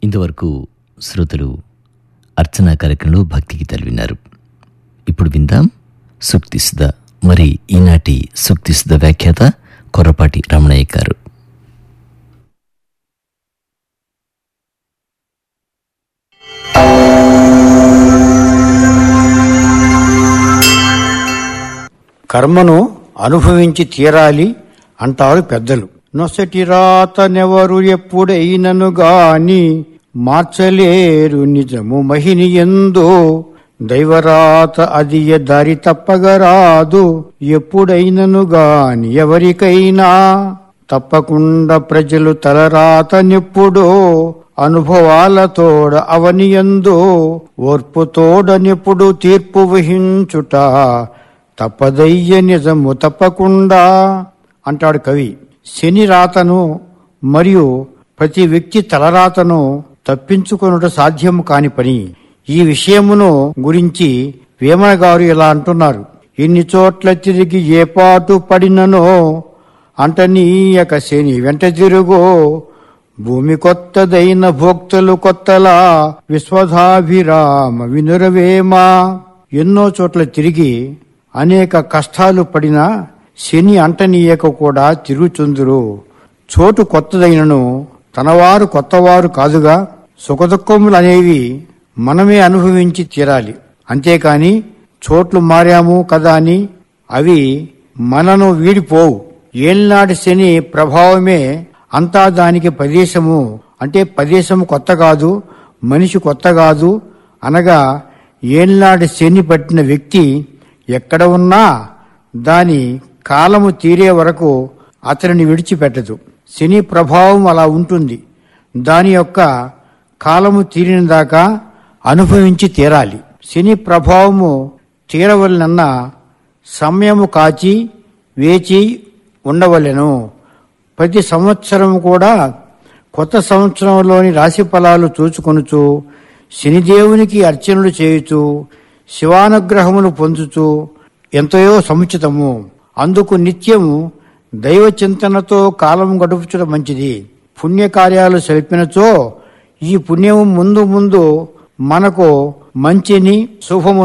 ఇంతవరకు శ్రోతలు అర్చనా కార్యక్రమంలో భక్తి గీతాలు విన్నారు ఇప్పుడు విందాం సుక్తిసుధ మరి ఈనాటి సుక్తిసుధ వ్యాఖ్యాత కొర్రపాటి రమణయ్య గారు కర్మను అనుభవించి తీరాలి అంటారు పెద్దలు నొసటి రాతనెవరు ఎప్పుడైనను గాని మార్చలేరు నిజము మహిని ఎందో దైవరాత అది ఎ దారి తప్పగరాదు ఎప్పుడైనను గాని ఎవరికైనా తప్పకుండా ప్రజలు తలరాతనెప్పుడో అనుభవాలతోడ అవనియందో ఓర్పుతోడనెప్పుడు తీర్పు వహించుట తప్పదయ్య నిజము తప్పకుండా అంటాడు కవి శని రాతను మరియు ప్రతి వ్యక్తి తలరాతను తప్పించుకొనుట సాధ్యము కాని పని ఈ విషయమును గురించి వేమన గారు ఇలా అంటున్నారు ఎన్ని చోట్ల తిరిగి ఏ పాటు పడిననో అంటనీయక శని వెంట తిరుగో భూమి కొత్తదైన భోక్తలు కొత్తలా విశ్వధాభిరామ వినురవేమ ఎన్నో చోట్ల తిరిగి అనేక కష్టాలు పడినా శని అంటనీయక కూడా తిరుగుచుందురు చోటు కొత్తదైనను తనవారు కొత్తవారు కాదుగా సుఖదుఖములు అనేవి మనమే అనుభవించి తీరాలి అంతేకాని చోట్లు మారాము కదా అని అవి మనను వీడిపోవు ఏల్నాటి శని ప్రభావమే అంతా దానికి ప్రదేశము అంటే ప్రదేశము కొత్త కాదు మనిషి కొత్త కాదు అనగా ఏల్నాటి శని పట్టిన వ్యక్తి ఎక్కడ ఉన్నా దాని కాలము తీరే వరకు అతనిని విడిచిపెట్టదు శని ప్రభావం అలా ఉంటుంది దాని యొక్క కాలము తీరిన దాకా అనుభవించి తీరాలి శని ప్రభావము తీరవలనన్న సమయము కాచి వేచి ఉండవలెను ప్రతి సంవత్సరం కూడా కొత్త సంవత్సరంలోని రాశి ఫలాలు చూచుకొనుచు శనిదేవునికి అర్చనలు చేయుచు శివానుగ్రహములు పొందుచు ఎంతయో సముచితము అందుకు నిత్యము దైవ చింతనతో కాలం గడుపుచడం మంచిది పుణ్యకార్యాలు సెల్పినచో ఈ పుణ్యము ముందు ముందు మనకు మంచిని శుభము